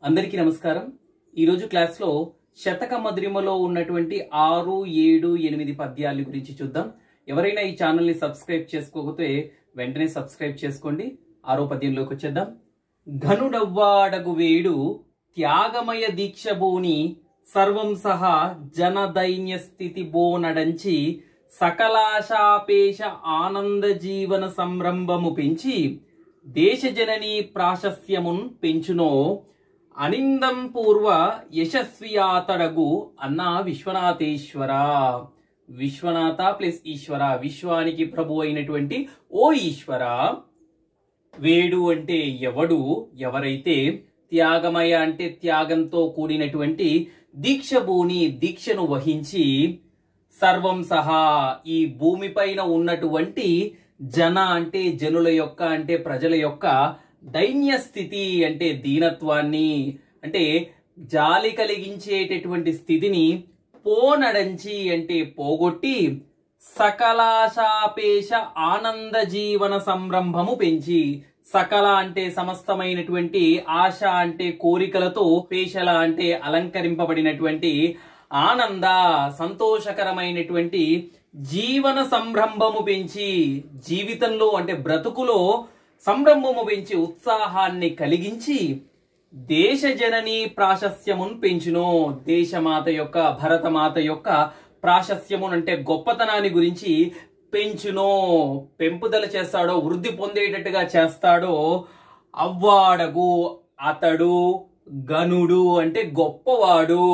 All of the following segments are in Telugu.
అందరికీ నమస్కారం ఈరోజు క్లాస్లో శతక మధురిమలో ఉన్నటువంటి ఆరు ఏడు ఎనిమిది పద్యాల గురించి చూద్దాం ఎవరైనా ఈ ఛానల్ని సబ్స్క్రైబ్ చేసుకోకపోతే వెంటనే సబ్స్క్రైబ్ చేసుకోండి ఆరో పద్యంలోకి వచ్చేద్దాం ఘనుడవ్వాడగు వేడు త్యాగమయ దీక్ష బోని సర్వం సహా జనదైన్య స్థితి బోనడంచి సకలాశాపేష ఆనంద జీవన సంరంభము పెంచి దేశజననీ ప్రాశస్యమున్ పెంచునో అనిందం పూర్వ యశస్వియాతడగు అన్న విశ్వనాథేశ్వర విశ్వనాథ ప్లస్ ఈశ్వర విశ్వానికి ప్రభు అయినటువంటి ఓ ఈశ్వర వేడు అంటే ఎవడు ఎవరైతే త్యాగమయ అంటే త్యాగంతో కూడినటువంటి దీక్ష భూని దీక్షను వహించి సర్వం సహా ఈ భూమిపైన ఉన్నటువంటి జన అంటే జనుల యొక్క అంటే ప్రజల యొక్క దైన్య స్థితి అంటే దీనత్వాన్ని అంటే జాలి కలిగించేటటువంటి స్థితిని పోనడంచి అంటే పోగొట్టి సకలాశాపేష ఆనంద జీవన సంరంభము పెంచి సకల అంటే సమస్తమైనటువంటి ఆశ అంటే కోరికలతో పేషల అంటే అలంకరింపబడినటువంటి ఆనంద సంతోషకరమైనటువంటి జీవన సంరంభము పెంచి జీవితంలో అంటే బ్రతుకులో సంరంభము పెంచి ఉత్సాహాన్ని కలిగించి దేశ జనని ప్రాశస్యమును పెంచును దేశమాత యొక్క భరతమాత యొక్క ప్రాశస్యమును అంటే గొప్పతనాన్ని గురించి పెంచునో పెంపుదల చేస్తాడో వృద్ధి పొందేటట్టుగా చేస్తాడో అవ్వాడగు అతడు గనుడు అంటే గొప్పవాడు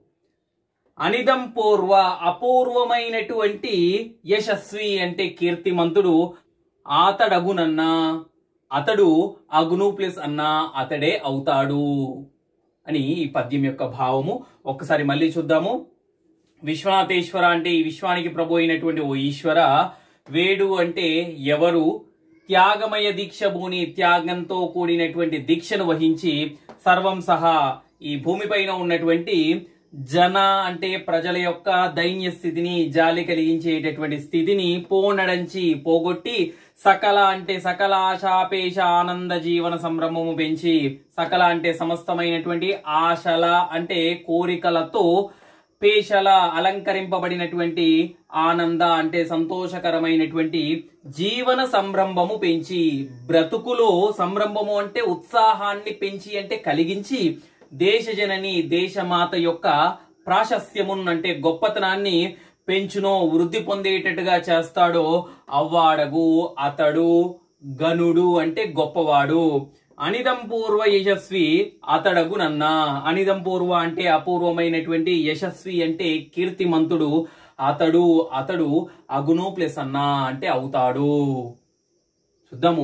అనిదం పూర్వ అపూర్వమైనటువంటి యశస్వి అంటే కీర్తిమంతుడు ఆతడగునన్నా అతడు అగును ప్లస్ అన్నా అతడే అవుతాడు అని ఈ పద్యం యొక్క భావము ఒక్కసారి మళ్ళీ చూద్దాము విశ్వనాథేశ్వర అంటే ఈ విశ్వానికి ప్రభు అయినటువంటి ఓ ఈశ్వర వేడు అంటే ఎవరు త్యాగమయ దీక్ష భూని త్యాగంతో కూడినటువంటి దీక్షను వహించి సర్వం సహా ఈ భూమిపైన ఉన్నటువంటి జన అంటే ప్రజల యొక్క దైన్య స్థితిని జాలి కలిగించేటటువంటి స్థితిని పోనడంచి పోగొట్టి సకల అంటే సకల ఆశాపేష ఆనంద జీవన సంభ్రమము పెంచి సకల అంటే సమస్తమైనటువంటి ఆశల అంటే కోరికలతో పేషల అలంకరింపబడినటువంటి ఆనంద అంటే సంతోషకరమైనటువంటి జీవన సంరంభము పెంచి బ్రతుకులో సంరంభము అంటే ఉత్సాహాన్ని పెంచి అంటే కలిగించి దేశజనని దేశమాత యొక్క ప్రాశస్యమున్ అంటే గొప్పతనాన్ని పెంచునో వృద్ధి పొందేటట్టుగా చేస్తాడో అవ్వాడగు అతడు గనుడు అంటే గొప్పవాడు అనిదం పూర్వ యశస్వి అతడగు నన్న అనిదం పూర్వ అంటే అపూర్వమైనటువంటి యశస్వి అంటే కీర్తిమంతుడు అతడు అతడు అగును ప్లస్ అన్నా అంటే అవుతాడు చూద్దాము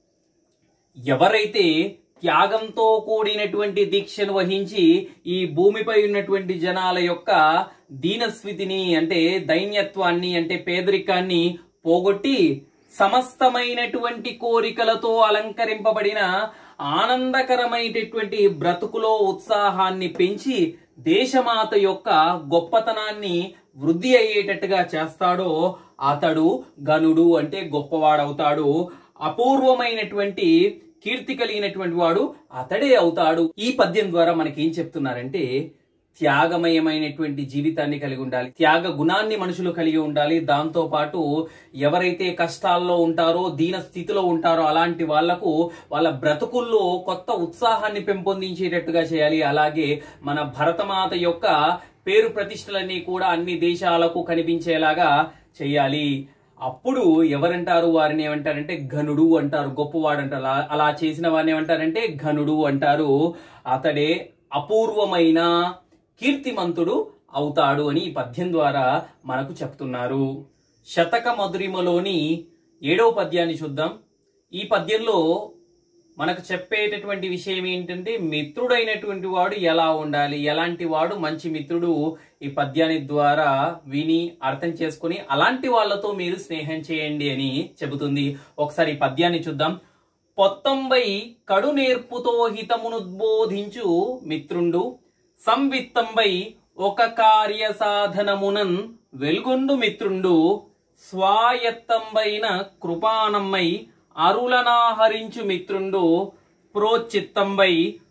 ఎవరైతే త్యాగంతో కూడినటువంటి దీక్షను వహించి ఈ భూమిపై ఉన్నటువంటి జనాల యొక్క దీనస్వితిని అంటే దైన్యత్వాన్ని అంటే పేదరికాన్ని పోగొట్టి సమస్తమైనటువంటి కోరికలతో అలంకరింపబడిన ఆనందకరమైనటువంటి బ్రతుకులో ఉత్సాహాన్ని పెంచి దేశమాత యొక్క గొప్పతనాన్ని వృద్ధి అయ్యేటట్టుగా చేస్తాడో అతడు గనుడు అంటే గొప్పవాడవుతాడు అపూర్వమైనటువంటి కీర్తి కలిగినటువంటి వాడు అతడే అవుతాడు ఈ పద్యం ద్వారా మనకి ఏం చెప్తున్నారంటే త్యాగమయమైనటువంటి జీవితాన్ని కలిగి ఉండాలి త్యాగ గుణాన్ని మనుషులు కలిగి ఉండాలి దాంతో పాటు ఎవరైతే కష్టాల్లో ఉంటారో దీన స్థితిలో ఉంటారో అలాంటి వాళ్లకు వాళ్ళ బ్రతుకుల్లో కొత్త ఉత్సాహాన్ని పెంపొందించేటట్టుగా చేయాలి అలాగే మన భరతమాత యొక్క పేరు ప్రతిష్టలన్నీ కూడా అన్ని దేశాలకు కనిపించేలాగా చేయాలి అప్పుడు ఎవరంటారు వారిని ఏమంటారంటే ఘనుడు అంటారు గొప్పవాడు అంటారు అలా- అలా చేసిన వారిని ఏమంటారంటే ఘనుడు అంటారు అతడే అపూర్వమైన కీర్తిమంతుడు అవుతాడు అని ఈ పద్యం ద్వారా మనకు చెప్తున్నారు శతక మధురిమలోని ఏడవ పద్యాన్ని చూద్దాం ఈ పద్యంలో మనకు చెప్పేటటువంటి విషయం ఏంటంటే మిత్రుడైనటువంటి వాడు ఎలా ఉండాలి ఎలాంటి వాడు మంచి మిత్రుడు ఈ పద్యాన్ని ద్వారా విని అర్థం చేసుకుని అలాంటి వాళ్ళతో మీరు స్నేహం చేయండి అని చెబుతుంది ఒకసారి ఈ పద్యాన్ని చూద్దాం పొత్తంబై కడు నేర్పుతో హితమునుద్బోధించు మిత్రుండు సంవిత్తంబై ఒక కార్య సాధనమునన్ వెల్గొండు మిత్రుండు స్వాయత్తంబైన కృపానమ్మై అరులనాహరించు మిత్రుండు ప్రోచిత్తంబై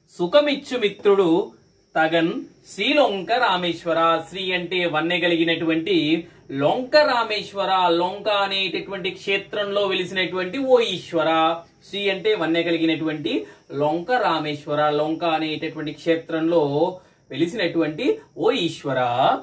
సుఖమిచ్చు మిత్రుడు తగన్ శ్రీ లొంక రామేశ్వర శ్రీ అంటే వన్నె కలిగినటువంటి లొంక రామేశ్వర లొంక అనేటటువంటి క్షేత్రంలో వెలిసినటువంటి ఓ ఈశ్వర శ్రీ అంటే వన్నె కలిగినటువంటి లొంక రామేశ్వర లొంక అనేటటువంటి క్షేత్రంలో వెలిసినటువంటి ఓ ఈశ్వర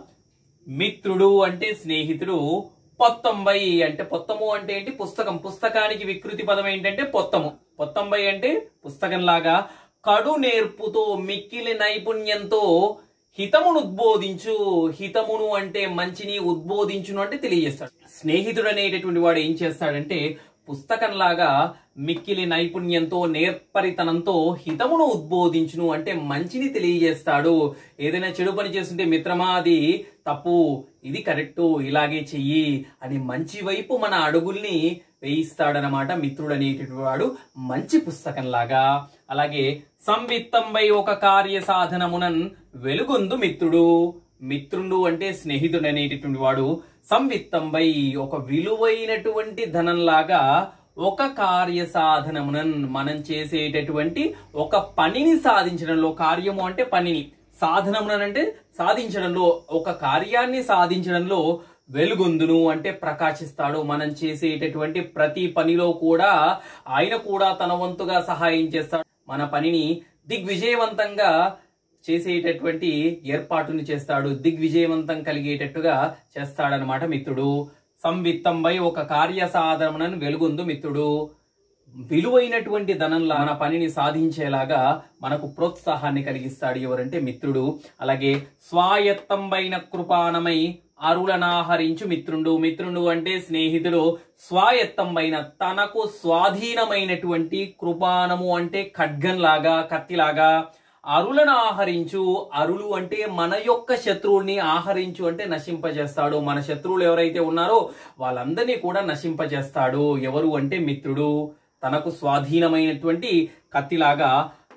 మిత్రుడు అంటే స్నేహితుడు పొత్తంబై అంటే పొత్తము అంటే ఏంటి పుస్తకం పుస్తకానికి వికృతి పదం ఏంటంటే పొత్తము పొత్తంబై అంటే పుస్తకం లాగా కడు నేర్పుతో మిక్కిలి నైపుణ్యంతో హితమును ఉద్బోధించు హితమును అంటే మంచిని ఉద్బోధించును అంటే తెలియజేస్తాడు స్నేహితుడు అనేటటువంటి వాడు ఏం చేస్తాడంటే పుస్తకంలాగా మిక్కిలి నైపుణ్యంతో నేర్పరితనంతో హితమును ఉద్బోధించును అంటే మంచిని తెలియజేస్తాడు ఏదైనా చెడు పని చేస్తుంటే మిత్రమా అది తప్పు ఇది కరెక్టు ఇలాగే చెయ్యి అని మంచి వైపు మన అడుగుల్ని వేయిస్తాడనమాట మిత్రుడు అనేటటువంటి వాడు మంచి పుస్తకంలాగా అలాగే సంవిత్తంపై ఒక కార్య సాధనమునన్ వెలుగొందు మిత్రుడు మిత్రుడు అంటే స్నేహితుడు అనేటటువంటి వాడు సంవిత్తంపై ఒక విలువైనటువంటి ధనంలాగా ఒక కార్య సాధనమునన్ మనం చేసేటటువంటి ఒక పనిని సాధించడంలో కార్యము అంటే పనిని సాధనమునన్ అంటే సాధించడంలో ఒక కార్యాన్ని సాధించడంలో వెలుగొందును అంటే ప్రకాశిస్తాడు మనం చేసేటటువంటి ప్రతి పనిలో కూడా ఆయన కూడా తన వంతుగా సహాయం చేస్తాడు మన పనిని దిగ్విజయవంతంగా చేసేటటువంటి ఏర్పాటుని చేస్తాడు దిగ్విజయవంతం కలిగేటట్టుగా చేస్తాడనమాట మిత్రుడు సంవిత్తంపై ఒక కార్య సాధనను వెలుగొందు మిత్రుడు విలువైనటువంటి ధనంలా మన పనిని సాధించేలాగా మనకు ప్రోత్సాహాన్ని కలిగిస్తాడు ఎవరంటే మిత్రుడు అలాగే స్వాయత్తంపైన కృపాణమై అరులనాహరించు మిత్రుడు మిత్రుడు అంటే స్నేహితుడు స్వాయత్తంపైన తనకు స్వాధీనమైనటువంటి కృపాణము అంటే ఖడ్గంలాగా కత్తిలాగా అరులను ఆహరించు అరులు అంటే మన యొక్క శత్రువుల్ని ఆహరించు అంటే నశింపజేస్తాడు మన శత్రువులు ఎవరైతే ఉన్నారో వాళ్ళందరినీ కూడా నశింపజేస్తాడు ఎవరు అంటే మిత్రుడు తనకు స్వాధీనమైనటువంటి కత్తిలాగా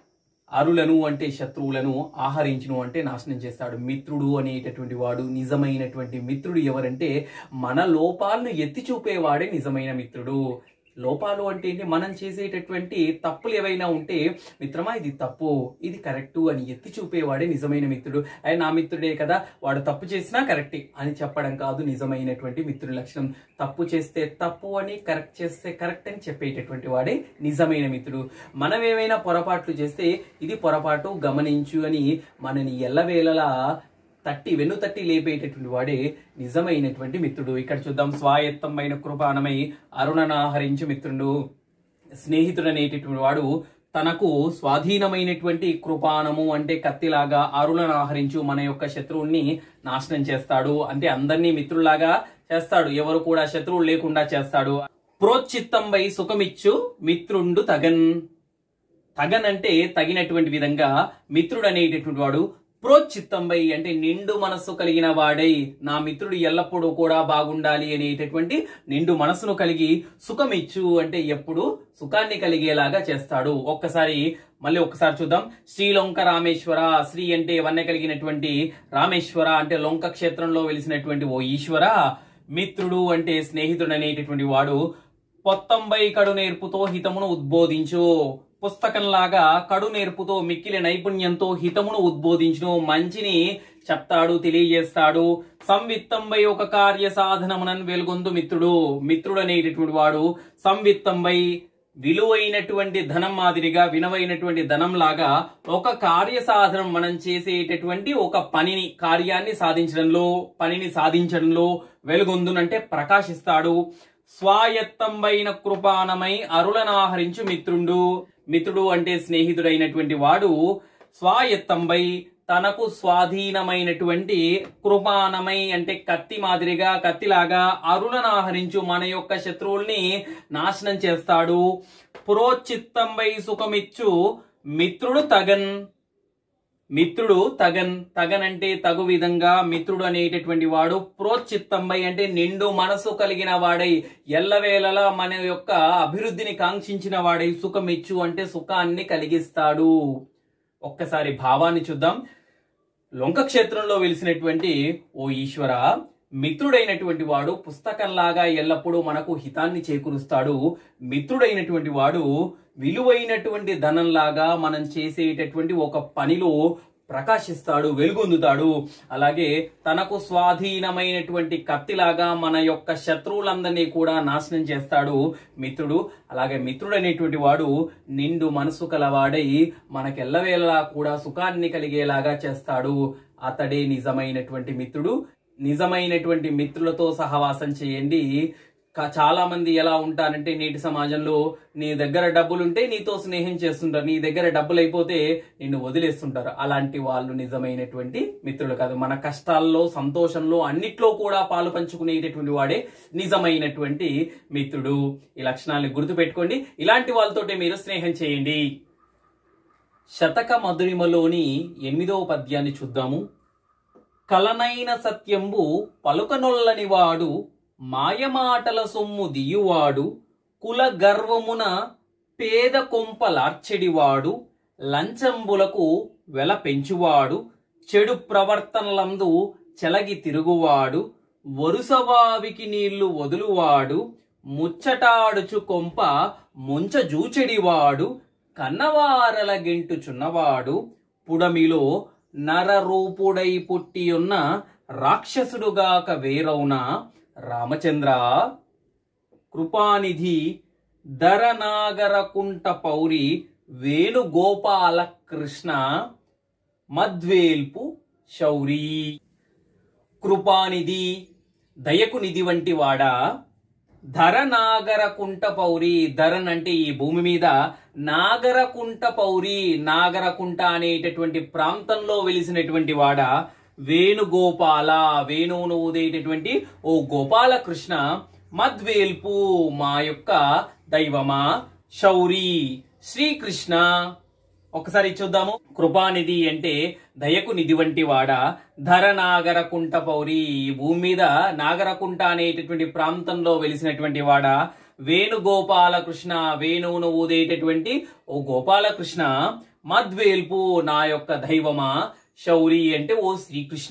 అరులను అంటే శత్రువులను ఆహరించును అంటే నాశనం చేస్తాడు మిత్రుడు అనేటటువంటి వాడు నిజమైనటువంటి మిత్రుడు ఎవరంటే మన లోపాలను ఎత్తి చూపేవాడే నిజమైన మిత్రుడు లోపాలు అంటే ఏంటి మనం చేసేటటువంటి తప్పులు ఏవైనా ఉంటే మిత్రమా ఇది తప్పు ఇది కరెక్టు అని ఎత్తి చూపేవాడే నిజమైన మిత్రుడు అయ్యా నా మిత్రుడే కదా వాడు తప్పు చేసినా కరెక్టే అని చెప్పడం కాదు నిజమైనటువంటి మిత్రుడి లక్షణం తప్పు చేస్తే తప్పు అని కరెక్ట్ చేస్తే కరెక్ట్ అని చెప్పేటటువంటి వాడే నిజమైన మిత్రుడు మనం ఏమైనా పొరపాట్లు చేస్తే ఇది పొరపాటు గమనించు అని మనని ఎల్లవేళలా తట్టి వెన్ను తట్టి లేపేటటువంటి వాడే నిజమైనటువంటి మిత్రుడు ఇక్కడ చూద్దాం స్వాయత్తమైన కృపానమై అరుణనాహరించు మిత్రుడు స్నేహితుడు అనేటటువంటి వాడు తనకు స్వాధీనమైనటువంటి కృపానము అంటే కత్తిలాగా అరులను ఆహరించు మన యొక్క శత్రువుల్ని నాశనం చేస్తాడు అంటే అందరినీ మిత్రులాగా చేస్తాడు ఎవరు కూడా శత్రువులు లేకుండా చేస్తాడు ప్రోచిత్తంపై సుఖమిచ్చు మిత్రుండు తగన్ తగన్ అంటే తగినటువంటి విధంగా మిత్రుడు అనేటటువంటి వాడు ప్రోచిత్తంపై అంటే నిండు మనస్సు కలిగిన వాడై నా మిత్రుడు ఎల్లప్పుడూ కూడా బాగుండాలి అనేటటువంటి నిండు మనసును కలిగి సుఖమిచ్చు అంటే ఎప్పుడు సుఖాన్ని కలిగేలాగా చేస్తాడు ఒక్కసారి మళ్ళీ ఒక్కసారి చూద్దాం శ్రీలొంక రామేశ్వర శ్రీ అంటే వన్నె కలిగినటువంటి రామేశ్వర అంటే లొంక క్షేత్రంలో వెలిసినటువంటి ఓ ఈశ్వర మిత్రుడు అంటే స్నేహితుడు అనేటటువంటి వాడు పొత్తంబై కడు నేర్పుతో హితమును ఉద్బోధించు పుస్తకంలాగా కడు నేర్పుతో మిక్కిలి నైపుణ్యంతో హితమును ఉద్బోధించును మంచిని చెప్తాడు తెలియజేస్తాడు సంవిత్తంపై ఒక కార్య సాధనమునన్ వెలుగొందు మిత్రుడు మిత్రుడు అనేటటువంటి వాడు సంవిత్తంపై విలువైనటువంటి ధనం మాదిరిగా వినవైనటువంటి ధనం లాగా ఒక కార్య సాధనం మనం చేసేటటువంటి ఒక పనిని కార్యాన్ని సాధించడంలో పనిని సాధించడంలో వెలుగొందునంటే ప్రకాశిస్తాడు స్వాయత్తంబైన కృపానమై అరులనాహరించు మిత్రుండు మిత్రుడు అంటే స్నేహితుడైనటువంటి వాడు స్వాయత్తంపై తనకు స్వాధీనమైనటువంటి కృపానమై అంటే కత్తి మాదిరిగా కత్తిలాగా అరులనాహరించు మన యొక్క శత్రువుల్ని నాశనం చేస్తాడు పురోచిత్తంపై సుఖమిచ్చు మిత్రుడు తగన్ మిత్రుడు తగన్ తగన్ అంటే తగు విధంగా మిత్రుడు అనేటటువంటి వాడు ప్రోచిత్తంపై అంటే నిండు మనసు కలిగిన వాడై ఎల్లవేళలా మన యొక్క అభివృద్ధిని కాంక్షించిన వాడై సుఖమిచ్చు అంటే సుఖాన్ని కలిగిస్తాడు ఒక్కసారి భావాన్ని చూద్దాం లొంక క్షేత్రంలో వెలిసినటువంటి ఓ ఈశ్వర మిత్రుడైనటువంటి వాడు పుస్తకంలాగా ఎల్లప్పుడూ మనకు హితాన్ని చేకూరుస్తాడు మిత్రుడైనటువంటి వాడు విలువైనటువంటి ధనంలాగా మనం చేసేటటువంటి ఒక పనిలో ప్రకాశిస్తాడు వెలుగొందుతాడు అలాగే తనకు స్వాధీనమైనటువంటి కత్తిలాగా మన యొక్క శత్రువులందరినీ కూడా నాశనం చేస్తాడు మిత్రుడు అలాగే మిత్రుడు అనేటువంటి వాడు నిండు మనసు కలవాడై మనకెల్లవేళలా కూడా సుఖాన్ని కలిగేలాగా చేస్తాడు అతడే నిజమైనటువంటి మిత్రుడు నిజమైనటువంటి మిత్రులతో సహవాసం చేయండి క- చాలా మంది ఎలా ఉంటారంటే నేటి సమాజంలో నీ దగ్గర డబ్బులుంటే నీతో స్నేహం చేస్తుంటారు నీ దగ్గర డబ్బులు అయిపోతే నిన్ను వదిలేస్తుంటారు అలాంటి వాళ్ళు నిజమైనటువంటి మిత్రులు కాదు మన కష్టాల్లో సంతోషంలో అన్నిట్లో కూడా పాలు పంచుకునేటటువంటి వాడే నిజమైనటువంటి మిత్రుడు ఈ లక్షణాలను గుర్తుపెట్టుకోండి ఇలాంటి వాళ్ళతోటి మీరు స్నేహం చేయండి శతక మధురిమలోని ఎనిమిదవ పద్యాన్ని చూద్దాము కలనైన సత్యంబు పలుకనొల్లని వాడు మాయమాటల సొమ్ము దియువాడు కుల గర్వమున పేద కొంపలార్చెడివాడు లంచంబులకు వెల పెంచువాడు చెడు ప్రవర్తనలందు చెలగి తిరుగువాడు వరుసవావికి నీళ్లు వదులువాడు ముచ్చటాడుచు కొంప ముంచజూచెడివాడు కన్నవారల గెంటుచున్నవాడు పుడమిలో నరరూపుడై పుట్టియున్న రాక్షసుడుగాక వేరౌన రామచంద్ర కృపానిధి ధరనాగరకుంట పౌరి వేణుగోపాల కృష్ణ మద్వేల్పు శౌరీ కృపానిధి దయకు నిధి వంటి వాడా ధరనాగరకుంట పౌరి ధరన్ అంటే ఈ భూమి మీద నాగరకుంట పౌరి నాగరకుంట అనేటటువంటి ప్రాంతంలో వెలిసినటువంటి వాడ వేణుగోపాల వేణువును ఊదేటటువంటి ఓ గోపాలకృష్ణ మద్వేల్పు మా యొక్క దైవమా శౌరి శ్రీకృష్ణ ఒకసారి చూద్దాము కృపానిధి అంటే దయకు నిధి వంటి వాడ ధర నాగరకుంట పౌరి ఈ భూమి మీద నాగరకుంట అనేటటువంటి ప్రాంతంలో వెలిసినటువంటి వాడ వేణుగోపాలకృష్ణ వేణువును ఊదేటటువంటి ఓ గోపాలకృష్ణ మద్వేల్పు నా యొక్క దైవమా శౌరి అంటే ఓ శ్రీకృష్ణ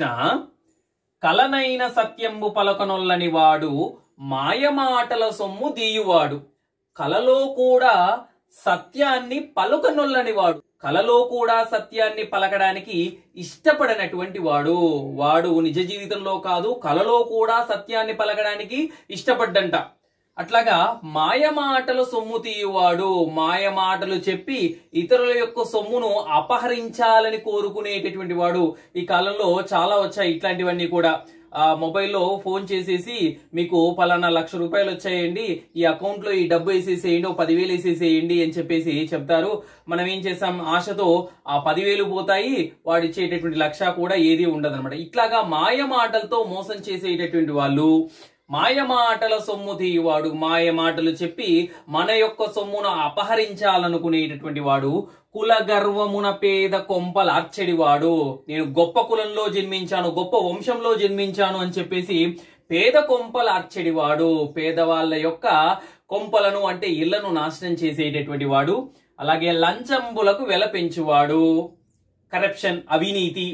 కలనైన సత్యంబు పలకనొల్లని వాడు మాయమాటల సొమ్ము దీయువాడు కలలో కూడా సత్యాన్ని పలుకనొల్లని వాడు కలలో కూడా సత్యాన్ని పలకడానికి ఇష్టపడనటువంటి వాడు వాడు నిజ జీవితంలో కాదు కలలో కూడా సత్యాన్ని పలకడానికి ఇష్టపడ్డంట అట్లాగా మాయమాటల సొమ్ము తీయువాడు మాయమాటలు చెప్పి ఇతరుల యొక్క సొమ్మును అపహరించాలని కోరుకునేటటువంటి వాడు ఈ కాలంలో చాలా వచ్చాయి ఇట్లాంటివన్నీ కూడా ఆ మొబైల్లో ఫోన్ చేసేసి మీకు పలానా లక్ష రూపాయలు వచ్చాయండి ఈ అకౌంట్ లో ఈ డబ్బు వేసేసేయండి ఓ పదివేలు వేసేసేయండి అని చెప్పేసి చెప్తారు మనం ఏం చేస్తాం ఆశతో ఆ పదివేలు పోతాయి వాడు ఇచ్చేటటువంటి లక్ష కూడా ఏది ఉండదు ఇట్లాగా మాయ మాటలతో మోసం చేసేటటువంటి వాళ్ళు మాయమాటల సొమ్ము తీయువాడు మాయ మాటలు చెప్పి మన యొక్క సొమ్మును అపహరించాలనుకునేటటువంటి వాడు కుల గర్వమున పేద కొంపలు అర్చడివాడు నేను గొప్ప కులంలో జన్మించాను గొప్ప వంశంలో జన్మించాను అని చెప్పేసి పేద కొంపలు అర్చడివాడు పేదవాళ్ళ యొక్క కొంపలను అంటే ఇళ్లను నాశనం చేసేటటువంటి వాడు అలాగే లంచంబులకు వెల పెంచువాడు కరప్షన్ అవినీతి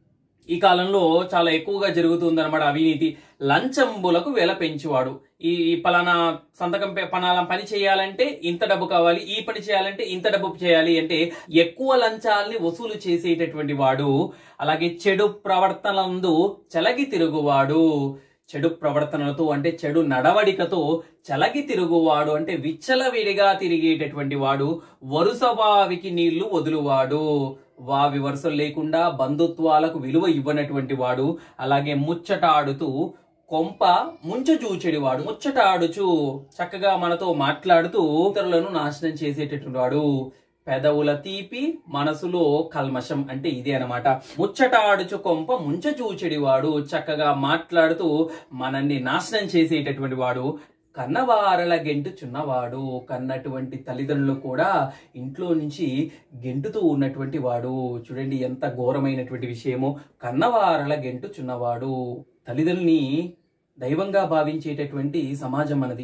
ఈ కాలంలో చాలా ఎక్కువగా జరుగుతుంది అనమాట అవినీతి లంచంబులకు వెల పెంచువాడు ఈ ఈ పలానా సంతకం పే- పలానా పని చేయాలంటే ఇంత డబ్బు కావాలి ఈ పని చేయాలంటే ఇంత డబ్బు చేయాలి అంటే ఎక్కువ లంచాల్ని వసూలు చేసేటటువంటి వాడు అలాగే చెడు ప్రవర్తనందు చలగి తిరుగువాడు చెడు ప్రవర్తనలతో అంటే చెడు నడవడికతో చలగి తిరుగువాడు అంటే విచ్చలవిడిగా తిరిగేటటువంటి వాడు వరుస వావికి నీళ్లు వదులువాడు వావి వరుసలు లేకుండా బంధుత్వాలకు విలువ ఇవ్వనటువంటి వాడు అలాగే ముచ్చటాడుతూ కొంప ముంచజూచెడి వాడు ముచ్చటాడుచు చక్కగా మనతో మాట్లాడుతూ ఇతరులను నాశనం చేసేటటువంటి వాడు పెదవుల తీపి మనసులో కల్మషం అంటే ఇదే అన్నమాట ముచ్చటాడుచు కొంప ముంచచూచెడివాడు చక్కగా మాట్లాడుతూ మనల్ని నాశనం చేసేటటువంటి వాడు కన్నవారల గెంటుచున్నవాడు కన్నటువంటి తల్లిదండ్రులు కూడా ఇంట్లో నుంచి గెంటుతూ ఉన్నటువంటి వాడు చూడండి ఎంత ఘోరమైనటువంటి విషయమో కన్నవారల గెంటుచున్నవాడు తల్లిదండ్రుల్ని దైవంగా భావించేటటువంటి సమాజం మనది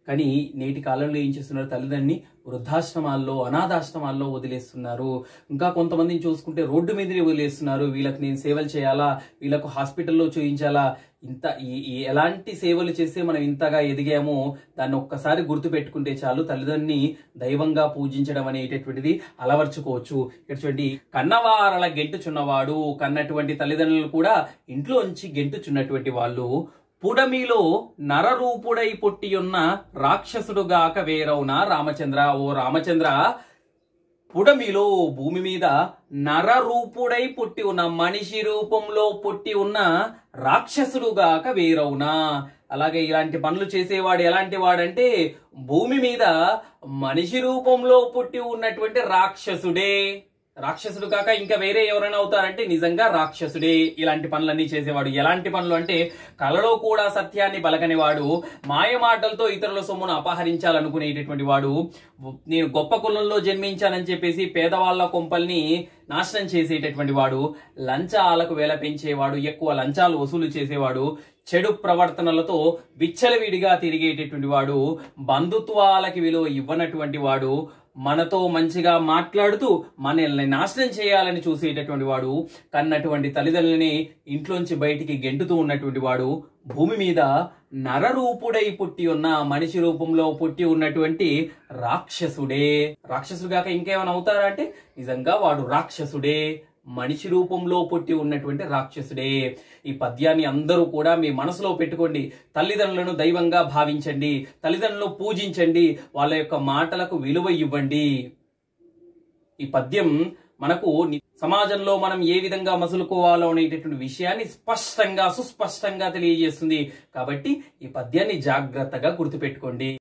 కానీ నేటి కాలంలో ఏం చేస్తున్నారు తల్లిదండ్రుని వృద్ధాశ్రమాల్లో అనాథాశ్రమాల్లో వదిలేస్తున్నారు ఇంకా కొంతమందిని చూసుకుంటే రోడ్డు మీదనే వదిలేస్తున్నారు వీళ్ళకి నేను సేవలు చేయాలా వీళ్ళకు హాస్పిటల్లో చూయించాలా ఇంత ఈ- ఈ ఎలాంటి సేవలు చేస్తే మనం ఇంతగా ఎదిగామో దాన్ని ఒక్కసారి గుర్తు పెట్టుకుంటే చాలు తల్లిదండ్రుని దైవంగా పూజించడం అనేటటువంటిది అలవర్చుకోవచ్చు ఇక్కడ చూడండి కన్నవారల గెంటుచున్నవాడు కన్నటువంటి తల్లిదండ్రులు కూడా ఇంట్లోంచి గెంటుచున్నటువంటి వాళ్ళు పుడమిలో నరరూపుడై పుట్టియున్న రాక్షసుడుగాక వేరవునా రామచంద్ర ఓ రామచంద్ర పుడమిలో భూమి మీద నరరూపుడై పుట్టి ఉన్న మనిషి రూపంలో పుట్టి ఉన్న రాక్షసుడుగాక వేరవునా అలాగే ఇలాంటి పనులు చేసేవాడు ఎలాంటి వాడంటే భూమి మీద మనిషి రూపంలో పుట్టి ఉన్నటువంటి రాక్షసుడే రాక్షసుడు కాక ఇంకా వేరే ఎవరైనా అవుతారంటే నిజంగా రాక్షసుడే ఇలాంటి పనులన్నీ చేసేవాడు ఎలాంటి పనులు అంటే కలలో కూడా సత్యాన్ని పలకనివాడు మాయ మాటలతో ఇతరుల సొమ్మును అపహరించాలనుకునేటటువంటి వాడు నేను గొప్ప కులంలో జన్మించానని చెప్పేసి పేదవాళ్ళ కొంపల్ని నాశనం చేసేటటువంటి వాడు లంచాలకు వేల పెంచేవాడు ఎక్కువ లంచాలు వసూలు చేసేవాడు చెడు ప్రవర్తనలతో విచ్చలవిడిగా తిరిగేటటువంటి వాడు బంధుత్వాలకి విలువ ఇవ్వనటువంటి వాడు మనతో మంచిగా మాట్లాడుతూ మనల్ని నాశనం చేయాలని చూసేటటువంటి వాడు కన్నటువంటి తల్లిదండ్రులని ఇంట్లోంచి బయటికి గెంటుతూ ఉన్నటువంటి వాడు భూమి మీద నరరూపుడై పుట్టి ఉన్న మనిషి రూపంలో పుట్టి ఉన్నటువంటి రాక్షసుడే రాక్షసుడు కాక ఇంకేమైనా అవుతారా అంటే నిజంగా వాడు రాక్షసుడే మనిషి రూపంలో పుట్టి ఉన్నటువంటి రాక్షసుడే ఈ పద్యాన్ని అందరూ కూడా మీ మనసులో పెట్టుకోండి తల్లిదండ్రులను దైవంగా భావించండి తల్లిదండ్రులను పూజించండి వాళ్ళ యొక్క మాటలకు విలువ ఇవ్వండి ఈ పద్యం మనకు ని- సమాజంలో మనం ఏ విధంగా మసులుకోవాలో అనేటటువంటి విషయాన్ని స్పష్టంగా సుస్పష్టంగా తెలియజేస్తుంది కాబట్టి ఈ పద్యాన్ని జాగ్రత్తగా గుర్తుపెట్టుకోండి